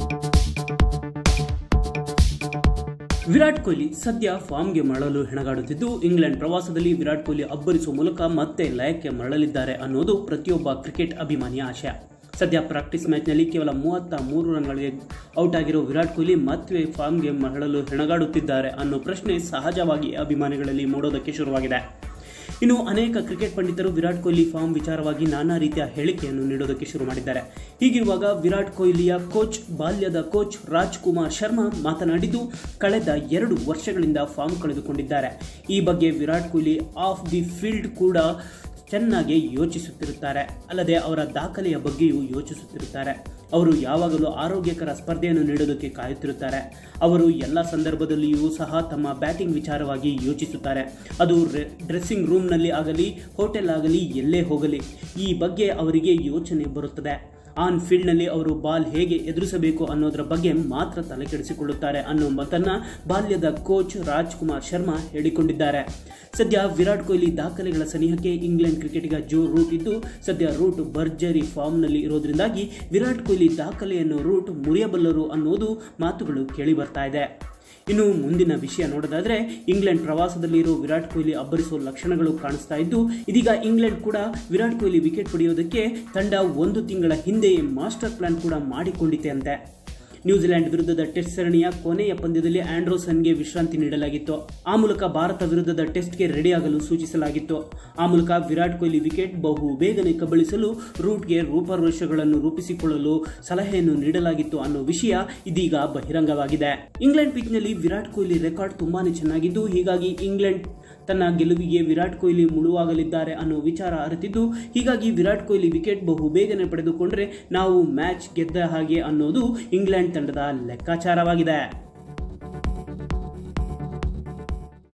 ವಿರಾಟ್ ಕೊಹ್ಲಿ ಸದ್ಯ ಫಾರ್ಮ್ಗೆ ಮರಳಲು ಹೆಣಗಾಡುತ್ತಿದ್ದು ಇಂಗ್ಲೆಂಡ್ ಪ್ರವಾಸದಲ್ಲಿ ವಿರಾಟ್ ಕೊಹ್ಲಿ ಅಬ್ಬರಿಸುವ ಮೂಲಕ ಮತ್ತೆ ಲಯಕ್ಕೆ ಮರಳಲಿದ್ದಾರೆ ಅನ್ನೋದು ಪ್ರತಿಯೊಬ್ಬ ಕ್ರಿಕೆಟ್ ಅಭಿಮಾನಿಯ ಆಶಯ ಸದ್ಯ ಪ್ರಾಕ್ಟೀಸ್ ಮ್ಯಾಚ್ನಲ್ಲಿ ಕೇವಲ ಮೂವತ್ತ ಮೂರು ರನ್ಗಳಿಗೆ ಔಟ್ ಆಗಿರೋ ವಿರಾಟ್ ಕೊಹ್ಲಿ ಮತ್ತೆ ಫಾರ್ಮ್ಗೆ ಮರಳಲು ಹೆಣಗಾಡುತ್ತಿದ್ದಾರೆ ಅನ್ನೋ ಪ್ರಶ್ನೆ ಸಹಜವಾಗಿ ಅಭಿಮಾನಿಗಳಲ್ಲಿ ಮೂಡೋದಕ್ಕೆ ಶುರುವಾಗಿದೆ ಇನ್ನು ಅನೇಕ ಕ್ರಿಕೆಟ್ ಪಂಡಿತರು ವಿರಾಟ್ ಕೊಹ್ಲಿ ಫಾರ್ಮ್ ವಿಚಾರವಾಗಿ ನಾನಾ ರೀತಿಯ ಹೇಳಿಕೆಯನ್ನು ನೀಡೋದಕ್ಕೆ ಶುರು ಮಾಡಿದ್ದಾರೆ ಹೀಗಿರುವಾಗ ವಿರಾಟ್ ಕೊಹ್ಲಿಯ ಕೋಚ್ ಬಾಲ್ಯದ ಕೋಚ್ ರಾಜ್ ಕುಮಾರ್ ಶರ್ಮಾ ಮಾತನಾಡಿದ್ದು ಕಳೆದ ಎರಡು ವರ್ಷಗಳಿಂದ ಫಾರ್ಮ್ ಕಳೆದುಕೊಂಡಿದ್ದಾರೆ ಈ ಬಗ್ಗೆ Virat Kohli off the field ಕೂಡ ಚೆನ್ನಾಗಿ ಯೋಚಿಸುತ್ತಿರುತ್ತಾರೆ ಅಲ್ಲದೆ ಅವರ ದಾಖಲೆಯ ಬಗ್ಗೆಯೂ ಯೋಚಿಸುತ್ತಿರುತ್ತಾರೆ ಅವರು ಯಾವಾಗಲೂ ಆರೋಗ್ಯಕರ ಸ್ಪರ್ಧೆಯನ್ನು ನೀಡೋದಕ್ಕೆ ಕಾಯುತ್ತಿರುತ್ತಾರೆ ಅವರು ಎಲ್ಲ ಸಂದರ್ಭದಲ್ಲಿಯೂ ಸಹ ತಮ್ಮ ಬ್ಯಾಟಿಂಗ್ ವಿಚಾರವಾಗಿ ಯೋಚಿಸುತ್ತಾರೆ ಅದು ಡ್ರೆಸ್ಸಿಂಗ್ ರೂಮ್ನಲ್ಲಿ ಆಗಲಿ ಹೋಟೆಲ್ ಆಗಲಿ ಎಲ್ಲೇ ಹೋಗಲಿ ಈ ಬಗ್ಗೆ ಅವರಿಗೆ ಯೋಚನೆ ಬರುತ್ತದೆ ಆನ್ ಫೀಲ್ಡ್ನಲ್ಲಿ ಅವರು ಬಾಲ್ ಹೇಗೆ ಎದುರಿಸಬೇಕು ಅನ್ನೋದರ ಬಗ್ಗೆ ಮಾತ್ರ ತಲೆ ಕೆಡಿಸಿಕೊಳ್ಳುತ್ತಾರೆ ಅನ್ನೋ ಮಾತನ್ನ ಬಾಲ್ಯದ ಕೋಚ್ ರಾಜ್ಕುಮಾರ್ ಶರ್ಮಾ ಹೇಳಿಕೊಂಡಿದ್ದಾರೆ ಸದ್ಯ ವಿರಾಟ್ ಕೊಹ್ಲಿ ದಾಖಲೆಗಳ ಸನಿಹಕ್ಕೆ ಇಂಗ್ಲೆಂಡ್ ಕ್ರಿಕೆಟಿಗ ಜೋ ರೂಟ್ ಇದ್ದು ಸದ್ಯ ರೂಟ್ ಭರ್ಜರಿ ಫಾರ್ಮ್ನಲ್ಲಿ ಇರೋದ್ರಿಂದಾಗಿ ವಿರಾಟ್ ಕೊಹ್ಲಿ ದಾಖಲೆಯನ್ನು ರೂಟ್ ಮುರಿಯಬಲ್ಲರು ಅನ್ನೋದು ಮಾತುಗಳು ಕೇಳಿ ಬರ್ತಾ ಇದೆ ಇನ್ನು ಮುಂದಿನ ವಿಷಯ ನೋಡೋದಾದ್ರೆ ಇಂಗ್ಲೆಂಡ್ ಪ್ರವಾಸದಲ್ಲಿರೋ ವಿರಾಟ್ ಕೊಹ್ಲಿ ಅಬ್ಬರಿಸುವ ಲಕ್ಷಣಗಳು ಕಾಣಿಸ್ತಾ ಇದ್ದು ಇದೀಗ ಇಂಗ್ಲೆಂಡ್ ಕೂಡ ವಿರಾಟ್ ಕೊಹ್ಲಿ ವಿಕೆಟ್ ಪಡೆಯೋದಕ್ಕೆ ತಂಡ ಒಂದು ತಿಂಗಳ ಹಿಂದೆಯೇ ಮಾಸ್ಟರ್ ಪ್ಲಾನ್ ಕೂಡ ಮಾಡಿಕೊಂಡಿದೆ ಅಂತೆ ನ್ಯೂಜಿಲೆಂಡ್ ವಿರುದ್ಧದ ಟೆಸ್ಟ್ ಸರಣಿಯ ಕೊನೆಯ ಪಂದ್ಯದಲ್ಲಿ ಆಂಡ್ರೋಸನ್ಗೆ ವಿಶ್ರಾಂತಿ ನೀಡಲಾಗಿತ್ತು ಆ ಮೂಲಕ ಭಾರತ ವಿರುದ್ಧದ ಟೆಸ್ಟ್ಗೆ ರೆಡಿಯಾಗಲು ಸೂಚಿಸಲಾಗಿತ್ತು ಆ ಮೂಲಕ ವಿರಾಟ್ ಕೊಹ್ಲಿ ವಿಕೆಟ್ ಬಹು ಬೇಗನೆ ಕಬಳಿಸಲು ರೂಟ್ಗೆ ರೂಪರೇಷೆಗಳನ್ನು ರೂಪಿಸಿಕೊಳ್ಳಲು ಸಲಹೆಯನ್ನು ನೀಡಲಾಗಿತ್ತು ಅನ್ನೋ ವಿಷಯ ಇದೀಗ ಬಹಿರಂಗವಾಗಿದೆ ಇಂಗ್ಲೆಂಡ್ ಪಿಚ್ನಲ್ಲಿ ವಿರಾಟ್ ಕೊಹ್ಲಿ ರೆಕಾರ್ಡ್ ತುಂಬಾನೇ ಚೆನ್ನಾಗಿದ್ದು ಹೀಗಾಗಿ ಇಂಗ್ಲೆಂಡ್ ತನ್ನ ಗೆಲುವಿಗೆ ವಿರಾಟ್ ಕೊಹ್ಲಿ ಮುಳುವಾಗಲಿದ್ದಾರೆ ಅನ್ನೋ ವಿಚಾರ ಅರಿತಿದ್ದು ಹೀಗಾಗಿ ವಿರಾಟ್ ಕೊಹ್ಲಿ ವಿಕೆಟ್ ಬಹು ಬೇಗನೆ ಪಡೆದುಕೊಂಡ್ರೆ ನಾವು ಮ್ಯಾಚ್ ಗೆದ್ದ ಹಾಗೆ ಅನ್ನೋದು ಇಂಗ್ಲೆಂಡ್ ತಂಡದ ಲೆಕ್ಕಾಚಾರವಾಗಿದೆ